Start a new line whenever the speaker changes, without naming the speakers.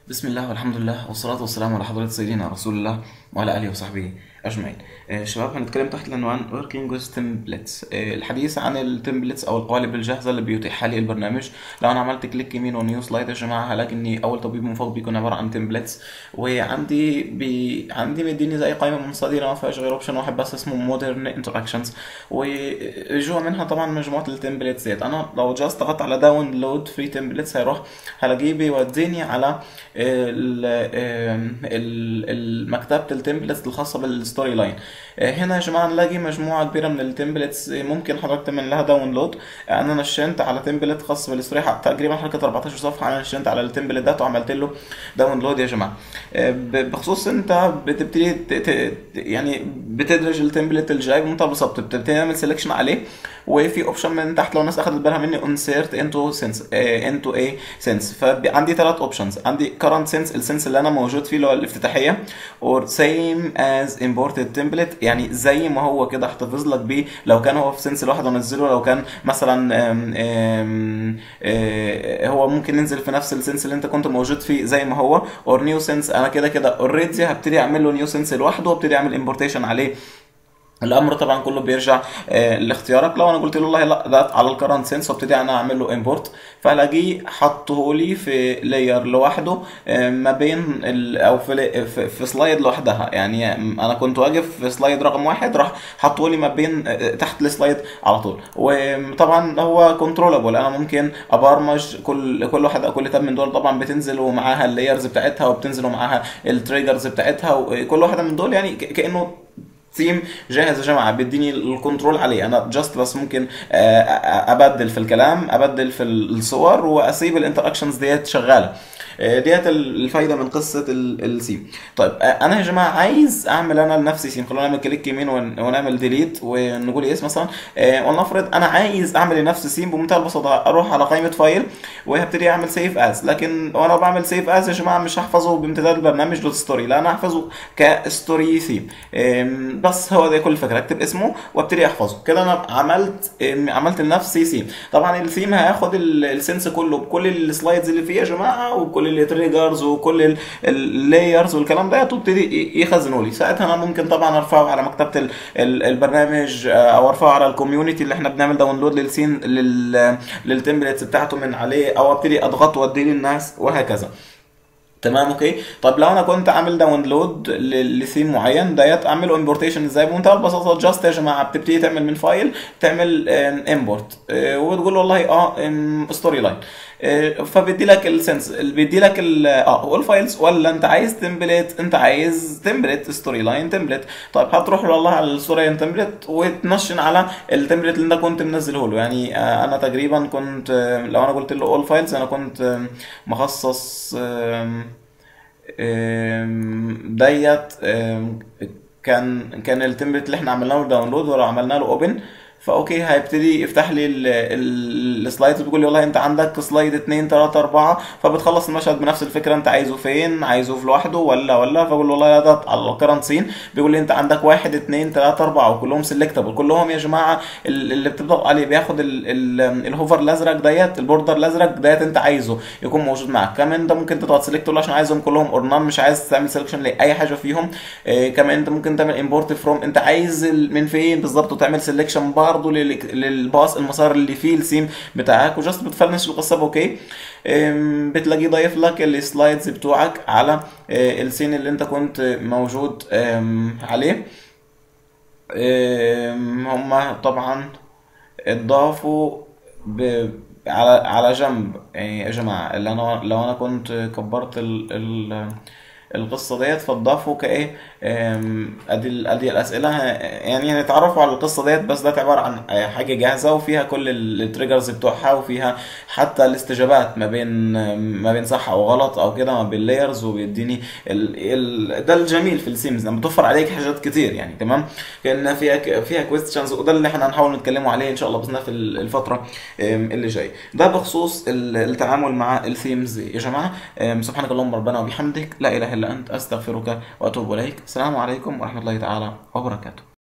بسم الله والحمد لله والصلاة والسلام على حضرة سيدنا رسول الله وعلى آله وصحبه أجمعين. آه، شباب هنتكلم تحت العنوان Working with Templates. آه، الحديث عن التمبلتس أو القوالب الجاهزة اللي بيتيحها لي البرنامج. لو أنا عملت كليك يمين ونيو سلايد يا جماعة هلاقي إني أول تطبيق من فوق بيكون عبارة عن تمبلتس وعندي بي... عندي مديني زي قائمة منصدرة ما فيهاش غير أوبشن واحد بس اسمه مودرن انتراكشنز وجوا منها طبعا مجموعة التمبلتس ديت أنا لو جاست ضغطت على داونلود فري تمبلتس هيروح هلاقيه بيوديني على ال- ال- ال- مكتبة التمبلتس الخاصة بالستوري لاين هنا يا جماعة نلاقي مجموعة كبيرة من التمبلتس ممكن حضرتك تعمل لها داونلود انا نشنت على تمبلت خاص بالستوري تقريبا حركة 14 صفحة انا نشنت على التمبلت ده وعملت له داونلود يا جماعة ب- بخصوص انت بتبتدي ت- ت- يعني بتدرج التمبلت الجاي بمنتهى البساطة بتبتدي تعمل سelection عليه وفي اوبشن من تحت لو الناس اخدت بالها مني insert into sense آه، into a sense فعندي ثلاث اوبشنز عندي current sense السنس اللي انا موجود فيه اللي هو الافتتاحيه or same as imported template يعني زي ما هو كده احتفظ لك بيه لو كان هو في سنس لوحده انزله لو كان مثلا آم، آم، آه، هو ممكن ينزل في نفس السنس اللي انت كنت موجود فيه زي ما هو or new sense انا كده كده اوريدي هبتدي اعمل له نيو سنس لوحده وابتدي اعمل امبورتيشن عليه الامر طبعا كله بيرجع آه، لاختيارك لو انا قلت له والله لا ده على الكرنت سنس وابتدي انا اعمل له امبورت فهلاقيه حطه لي في لاير لوحده آه، ما بين ال او في, ل- في, في سلايد لوحدها يعني انا كنت واقف في سلايد رقم واحد راح حطه لي ما بين آه، تحت السلايد على طول وطبعا هو كنترولابل انا ممكن ابرمج كل كل واحد كل تاب من دول طبعا بتنزل ومعاها اللايرز بتاعتها وبتنزل ومعاها التريجرز بتاعتها وكل واحده من دول يعني ك- كانه ثيم جاهز يا جماعه بيديني الكنترول عليه انا جاست بس ممكن آه، آه، ابدل في الكلام ابدل في الصور واسيب الانتراكشنز ديت شغاله آه، ديت الفايده من قصه ال- السيم طيب آه، انا يا جماعه عايز اعمل انا لنفسي سيم خلونا نعمل كليك يمين ون- ونعمل ديليت ونقول ايس مثلا آه، ولنفرض انا عايز اعمل لنفسي سيم بمنتهى البساطه اروح على قائمه فايل وهبتدي اعمل سيف از لكن وانا بعمل سيف از يا جماعه مش هحفظه بامتداد البرنامج دوت ستوري لا انا هحفظه كستوري ثيم أم، بس هو ده كل الفكره اكتب اسمه وابتدي احفظه كده انا عملت أم، عملت لنفسي ثيم طبعا الثيم هياخد ال- السنس كله بكل السلايدز اللي فيه يا جماعه وكل التريجرز وكل اللايرز والكلام ده وابتدي يخزنه لي ساعتها انا ممكن طبعا ارفعه على مكتبه ال- ال- البرنامج آه، او ارفعه على الكوميونتي اللي احنا بنعمل داونلود للسين لل للتمبلتس بتاعته من عليه او ابتدي اضغطه واديه للناس وهكذا تمام اوكي طب لو انا كنت عامل داونلود ل- لثيم معين ديت اعمله امبورتيشن ازاي بمنتهى البساطه جاست يا جماعه بتبتدي تعمل من فايل تعمل امبورت وتقول والله اه ستوري لاين فبيدي لك السنس بيدي لك ال- اه هو الفايلز ولا انت عايز تمبلت انت عايز تمبلت ستوري لاين تمبلت طيب هتروح له والله على الستوري لاين تمبلت وتنشن على التمبلت اللي انت كنت منزله له يعني آه، انا تقريبا كنت آه، لو انا قلت له اول فايلز انا كنت آه، مخصص آم، آم، ديت آم، كان كان التمبلت اللي احنا عملنا له داونلود ولو عملنا له اوبن فاوكي هيبتدي يفتح لي ال- ال- السلايدز بيقول لي والله انت عندك سلايد 2 3 4 فبتخلص المشهد بنفس الفكره انت عايزه فين عايزه في لوحده ولا ولا فبقول له والله ده على الكرنت سين بيقول لي انت عندك 1 2 3 4 وكلهم سيلكتبل كلهم يا جماعه ال- اللي بتضغط عليه بياخد ال- ال- الهوفر الازرق ديت البوردر الازرق ديت انت عايزه يكون موجود معاك كمان انت ممكن تضغط سيلكت عشان عايزهم كلهم اور نان مش عايز تعمل سيلكشن لاي حاجه فيهم إيه كمان انت ممكن تعمل امبورت فروم انت عايز ال- من فين بالظبط وتعمل سيلكشن برضه للباص المسار اللي فيه السيم بتاعك وجاست بتفنش القصه اوكي إم، بتلاقيه ضايف لك السلايدز بتوعك على إيه، السين اللي انت كنت موجود إم، عليه إم، هما طبعا اتضافوا ب... على على جنب يعني يا جماعة اللي انا لو انا كنت كبرت ال... ال... القصة ديت فاتضافوا كايه أم، ادي ال- ادي الاسئلة ه- يعني هنتعرفوا على القصة ديت بس ده عبارة عن حاجة جاهزة وفيها كل التريجرز بتوعها وفيها حتى الاستجابات ما بين ما بين صح او غلط او كده ما بين لايرز وبيديني ال... ال... ده الجميل في السيمز لما بتوفر عليك حاجات كتير يعني تمام كان فيها فيها كويستشنز وده اللي احنا هنحاول نتكلموا عليه ان شاء الله باذن الله في الفتره أم، اللي جايه ده بخصوص ال- التعامل مع الثيمز يا جماعه أم، سبحانك اللهم ربنا وبحمدك لا اله الا انت استغفرك واتوب اليك السلام عليكم ورحمه الله تعالى وبركاته